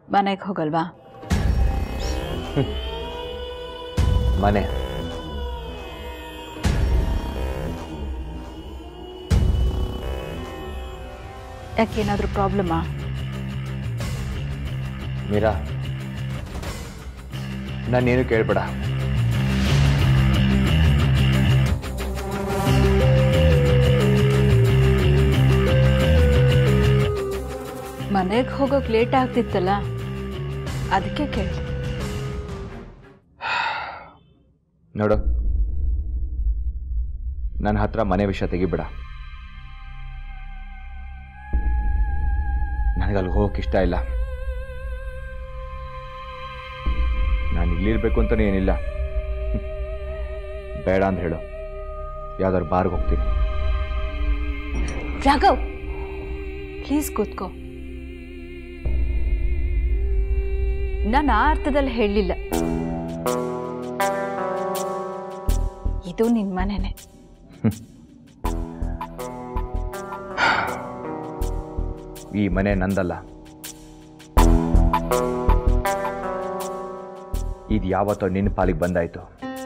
ಮನೆಗೆ ಹೋಗಲ್ವಾ ಮನೆ ಯಾಕೇನಾದರೂ ಪ್ರಾಬ್ಲಮ್ಮಾ ಮೀರಾ ನಾನೇನು ಕೇಳ್ಬೇಡ ಮನೆಗೆ ಹೋಗೋಕೆ ಲೇಟ್ ಆಗ್ತಿತ್ತಲ್ಲ ಅದಕ್ಕೆ ಕೇಳಿ ನೋಡು ನನ್ನ ಹತ್ರ ಮನೆ ವಿಷಯ ತೆಗಿಬೇಡ ನನಗೆ ಅಲ್ಲಿ ಹೋಗಕ್ಕೆ ಇಷ್ಟ ಇಲ್ಲ ನಾನು ಇಲ್ಲಿರ್ಬೇಕು ಅಂತಲೇ ಏನಿಲ್ಲ ಹ್ಮ್. ಬೇಡ ಅಂತ ಹೇಳು ಯಾವ್ದಾದ್ರು ಬಾರ್ಗೆ ಹೋಗ್ತೀನಿ ರಾಘವ್ ಪ್ಲೀಸ್ ಕೂತ್ಕೋ ನಾನು ಆ ಅರ್ಥದಲ್ಲಿ ಹೇಳಲಿಲ್ಲ ಇದು ನಿನ್ನ ಮನೆನೇ ಈ ಮನೆ ನಂದಲ್ಲ ಇದು ಯಾವತ್ತೋ ನಿನ್ನ ಪಾಲಿಗೆ ಬಂದಾಯ್ತು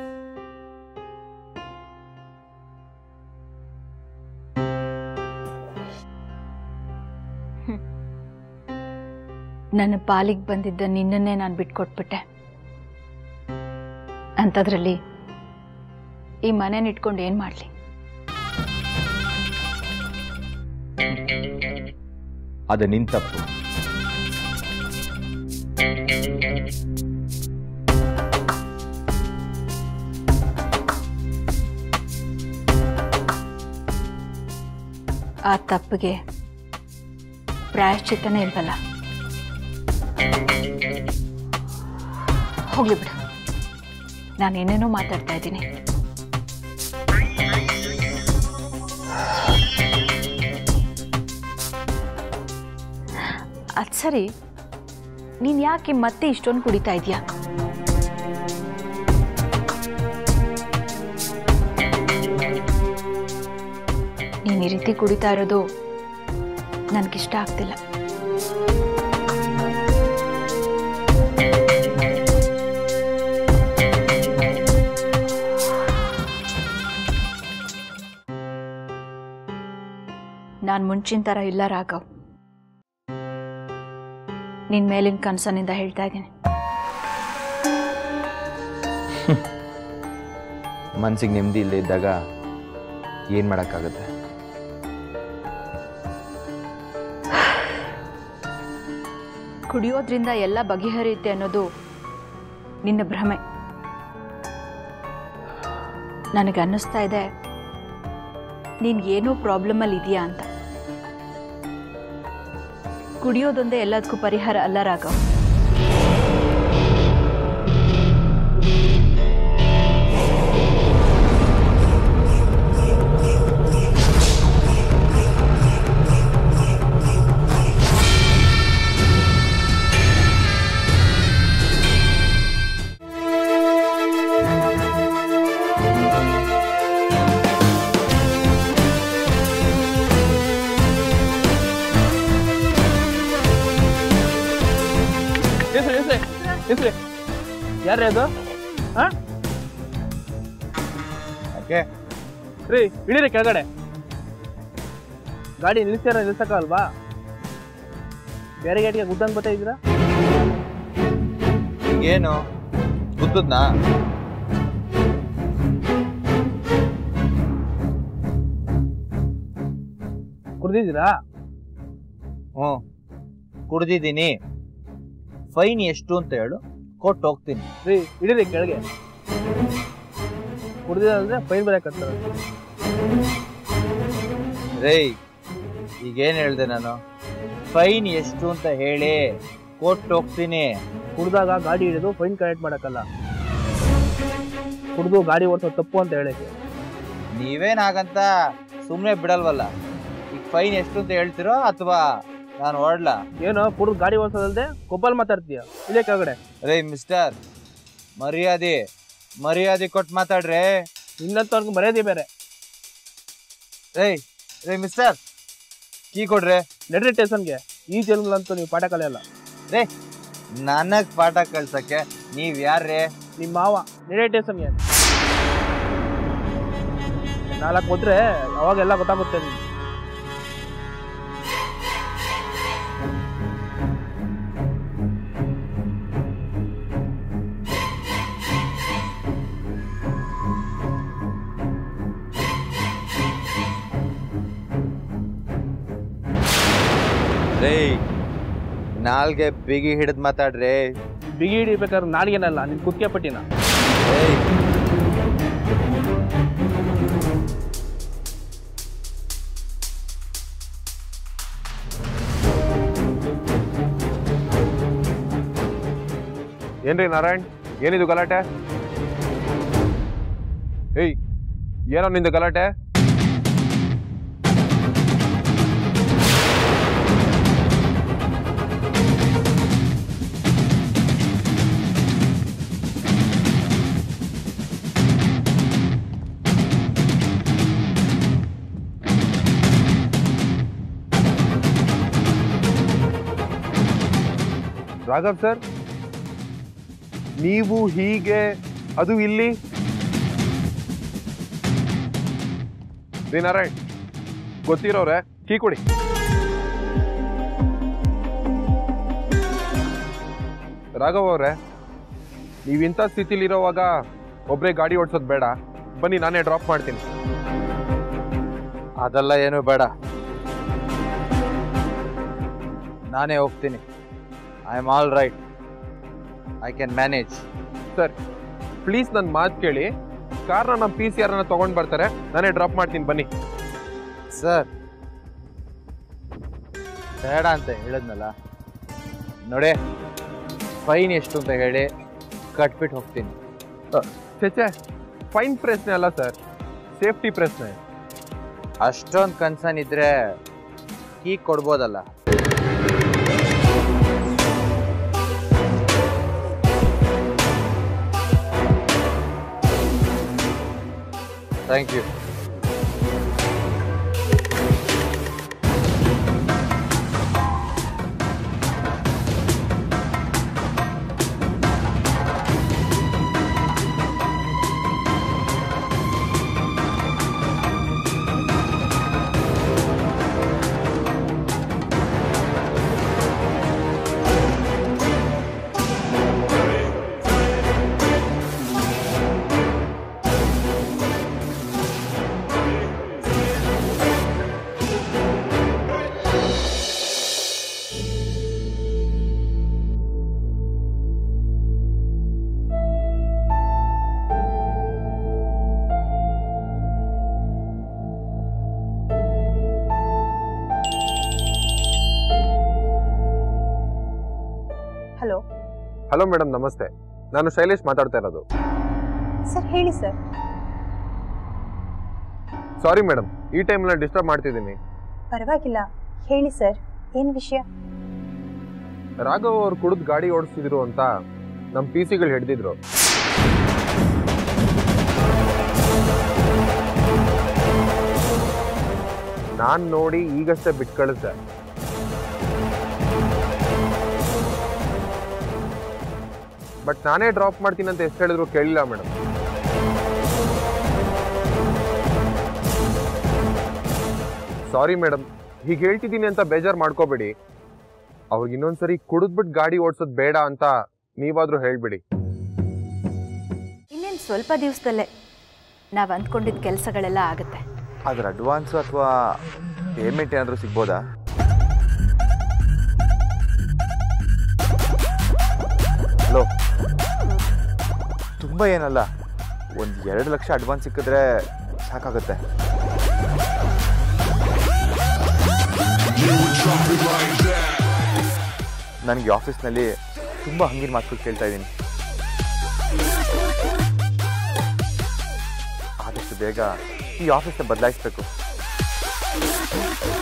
ನನ್ನ ಪಾಲಿಗೆ ಬಂದಿದ್ದ ನಿನ್ನನ್ನೇ ನಾನು ಬಿಟ್ಕೊಟ್ಬಿಟ್ಟೆ ಅಂಥದ್ರಲ್ಲಿ ಈ ಮನೇನ ಇಟ್ಕೊಂಡು ಏನು ಮಾಡಲಿ ಅದು ನಿನ್ ತಪ್ಪು ಆ ತಪ್ಪಿಗೆ ಪ್ರಾಯಶ್ಚಿತ್ತನೇ ಇಲ್ವಲ್ಲ ಹೋಗ್ಲಿ ಬಿಡು ನಾನೇನೇನೋ ಮಾತಾಡ್ತಾ ಇದ್ದೀನಿ ಅದು ಸರಿ ನೀನು ಯಾಕೆ ಮತ್ತೆ ಇಷ್ಟೊಂದು ಕುಡಿತಾ ಇದೆಯಾ ನೀನು ಈ ರೀತಿ ಕುಡಿತಾ ಇರೋದು ನನಗಿಷ್ಟ ಆಗ್ತಿಲ್ಲ ನಾನು ಮುಂಚಿನ ಥರ ಇಲ್ಲ ರಾಘವ್ ನಿನ್ನ ಮೇಲಿನ ಕನಸನಿಂದ ಹೇಳ್ತಾ ಇದ್ದೀನಿ ಮನ್ಸಿಗೆ ನೆಮ್ಮದಿ ಇಲ್ಲದೆ ಇದ್ದಾಗ ಏನು ಮಾಡೋಕ್ಕಾಗತ್ತೆ ಕುಡಿಯೋದ್ರಿಂದ ಎಲ್ಲ ಬಗೆಹರಿಯುತ್ತೆ ಅನ್ನೋದು ನಿನ್ನ ಭ್ರಮೆ ನನಗೆ ಅನ್ನಿಸ್ತಾ ಇದೆ ನಿನ್ಗೇನೋ ಪ್ರಾಬ್ಲಮಲ್ಲಿ ಇದೆಯಾ ಅಂತ ಕುಡಿಯೋದೊಂದೇ ಎಲ್ಲದಕ್ಕೂ ಪರಿಹಾರ ಅಲ್ಲ ರಾಘವ್ ಹೆಸ್ರು ಹೆಸ್ರೆ ಹೆಸ್ರೆ ಯಾರ್ರೀ ಅದು ಹಾ ಓಕೆ ರೀ ಇಳೀರಿ ಕೆಳಗಡೆ ಗಾಡಿ ನಿಲ್ಸ್ಯಾರ ನಿಲ್ಸಕ್ಕಲ್ವಾ ಬೇರೆ ಗಾಡಿಗೆ ಗುದ್ದನ್ ಬರ್ತಾ ಇದ್ದೀರಾ ಏನು ಗುದ್ದದ್ನಾ ಕುಡ್ದಿದ್ದೀರಾ ಹ್ಞೂ ಕುಡ್ದಿದ್ದೀನಿ ಫೈನ್ ಎಷ್ಟು ಅಂತ ಹೇಳು ಕೊಟ್ಟು ಹೋಗ್ತೀನಿ ರೀ ಇಡೀರಿ ಕೆಳಗೆ ಕುಡ್ದಿಲ್ಲ ಅಂದ್ರೆ ಫೈನ್ ಬೇರೆ ಕಟ್ತಾರೆ ರೇಯ್ ಈಗೇನು ಹೇಳಿದೆ ನಾನು ಫೈನ್ ಎಷ್ಟು ಅಂತ ಹೇಳಿ ಕೊಟ್ಟು ಹೋಗ್ತೀನಿ ಕುಡ್ದಾಗ ಗಾಡಿ ಹಿಡಿದು ಫೈನ್ ಕಲೆಕ್ಟ್ ಮಾಡಕ್ಕಲ್ಲ ಕುಡ್ದು ಗಾಡಿ ಓಡಿಸೋ ತಪ್ಪು ಅಂತ ಹೇಳಕ್ಕೆ ನೀವೇನ್ ಹಾಗಂತ ಸುಮ್ಮನೆ ಬಿಡಲ್ವಲ್ಲ ಈಗ ಫೈನ್ ಎಷ್ಟು ಅಂತ ಹೇಳ್ತಿರೋ ಅಥವಾ ನಾನು ಹೊರಡ್ಲಾ ಏನೋ ಕುಡ್ದು ಗಾಡಿ ಓಡಿಸೋದಲ್ದೆ ಕೊಬ್ಬಲ್ ಮಾತಾಡ್ತೀಯ ಇಲ್ಲೇ ಕೆಳಗಡೆ ರೇ ಮಿಸ್ಟರ್ ಮರ್ಯಾದೆ ಮರ್ಯಾದೆ ಕೊಟ್ಟು ಮಾತಾಡ್ರೆ ಇನ್ನಂತೂ ಅವ್ನಿಗೆ ಮರ್ಯಾದೆ ಬೇರೆ ರೇ ರೇ ಮಿಸ್ಟರ್ ಕೀ ಕೊಡ್ರೆ ನಡ್ರಿ ಸ್ಟೇಷನ್ಗೆ ಈ ಜನ್ಮಲಂತೂ ನೀವು ಪಾಠ ಕಲಿಯಲ್ಲ ರೇ ನನಗ್ ಪಾಠ ಕಳ್ಸಕ್ಕೆ ನೀವ್ ಯಾರ್ರೇ ನಿಮ್ಮ ಮಾವ ನೆರೆ ಸ್ವಾಮಿ ಅಂತ ನಾಲ್ಕು ಹೋದ್ರೆ ಅವಾಗೆಲ್ಲ ಗೊತ್ತಾಗುತ್ತೆ ನಿಮ್ಗೆ ರೇ ನಾಲ್ಗೆ ಬಿಗಿ ಹಿಡಿದ್ ಮಾತಾಡ್ರಿ ಬಿಗಿ ಹಿಡಿಬೇಕಾದ್ರೆ ನಾಡಿಗೆನಲ್ಲ ನಿನ್ ಕುತ್ತಿಗೆ ಪಟ್ಟಿನ ಏಯ್ ಏನ್ರಿ ನಾರಾಯಣ್ ಏನಿದು ಗಲಾಟೆ ಏಯ್ ಏನೋ ನಿಂದು ಗಲಾಟೆ ರಾಘವ್ ಸರ್ ನೀವು ಹೀಗೆ ಅದು ಇಲ್ಲಿ ರೀ ನಾರಾಯಣ್ ಗೊತ್ತಿರೋರೆ ಕೀ ಕೊಡಿ ರಾಘವ್ ಅವ್ರೆ ನೀವಿಂಥ ಸ್ಥಿತಿಲಿರೋವಾಗ ಒಬ್ಬರೇ ಗಾಡಿ ಓಡಿಸೋದು ಬೇಡ ಬನ್ನಿ ನಾನೇ ಡ್ರಾಪ್ ಮಾಡ್ತೀನಿ ಅದೆಲ್ಲ ಏನು ಬೇಡ ನಾನೇ ಹೋಗ್ತೀನಿ I am all right I can manage sir please ನನ್ನ ಮಾತು ಕೇಳಿ ಕಾರ್ನ ನಮ್ಮ ಪಿ ಸಿ ಆರ್ನ ತೊಗೊಂಡು ಬರ್ತಾರೆ ನಾನೇ ಡ್ರಾಪ್ ಮಾಡ್ತೀನಿ ಬನ್ನಿ ಸರ್ ಬೇಡ ಅಂತ ಹೇಳಿದ್ನಲ್ಲ ನೋಡಿ ಫೈನ್ ಎಷ್ಟು ಅಂತ ಹೇಳಿ ಕಟ್ಬಿಟ್ಟು ಹೋಗ್ತೀನಿ ಚೇಚೆ ಫೈನ್ ಪ್ರಶ್ನೆ ಅಲ್ಲ ಸರ್ ಸೇಫ್ಟಿ ಪ್ರಶ್ನೆ ಅಷ್ಟೊಂದು ಕನ್ಸರ್ನ್ ಇದ್ರೆ ಕೀ ಕೊಡ್ಬೋದಲ್ಲ thank you hello hello madam ನಮಸ್ತೆ ನಾನು ಶೈಲೇಶ್ ಮಾತಾಡ್ತಾ ಇರೋದು ಸರ್ ಹೇಳಿ ಸರ್ ಸಾರಿ ಮೇಡಮ್ ಈ ಟೈಮ್ನ ಡಿಸ್ಟರ್ಬ್ ಮಾಡ್ತಿದ್ದೀನಿ ಪರವಾಗಿಲ್ಲ ಹೇಳಿ ಸರ್ ಏನು ವಿಷಯ ರಾಘವ್ ಅವ್ರು ಕುಡಿದು ಗಾಡಿ ಓಡಿಸ್ತಿದ್ರು ಅಂತ ನಮ್ಮ ಪಿ ಸಿಗಳು ಹಿಡ್ದಿದ್ರು ನಾನ್ ನೋಡಿ ಈಗಷ್ಟೇ ಬಿಟ್ಟು ಕಳಿಸ್ದೆ ಬಟ್ ನಾನೇ ಡ್ರಾಪ್ ಮಾಡ್ತೀನಿ ಅಂತ ಎಷ್ಟು ಹೇಳಿದ್ರು ಕೇಳಿಲ್ಲ ಮೇಡಮ್ ಸಾರಿ ಮೇಡಮ್ ಹೀಗೆ ಹೇಳ್ತಿದ್ದೀನಿ ಅಂತ ಬೇಜಾರು ಮಾಡ್ಕೋಬೇಡಿ ಅವ್ರಿಗೆ ಇನ್ನೊಂದ್ಸರಿ ಕುಡಿದ್ಬಿಟ್ಟು ಗಾಡಿ ಓಡಿಸೋದು ಬೇಡ ಅಂತ ನೀವಾದ್ರೂ ಹೇಳ್ಬಿಡಿ ಇನ್ನೇನು ಸ್ವಲ್ಪ ದಿವಸದಲ್ಲೇ ನಾವು ಅಂದ್ಕೊಂಡಿದ್ದ ಕೆಲಸಗಳೆಲ್ಲ ಆಗುತ್ತೆ ಅದ್ರ ಅಡ್ವಾನ್ಸು ಅಥವಾ ಪೇಮೆಂಟ್ ಏನಾದರೂ ಸಿಗ್ಬೋದಾ ಹಲೋ ತುಂಬ ಏನಲ್ಲ ಒಂದು ಎರಡು ಲಕ್ಷ ಅಡ್ವಾನ್ಸ್ ಸಿಕ್ಕಿದ್ರೆ ಸಾಕಾಗುತ್ತೆ ನನಗೆ ಆಫೀಸ್ನಲ್ಲಿ ತುಂಬ ಹಂಗಿನ ಮಾತುಗಳು ಕೇಳ್ತಾ ಇದ್ದೀನಿ ಆದಷ್ಟು ಬೇಗ ಈ ಆಫೀಸ್ನ ಬದಲಾಯಿಸಬೇಕು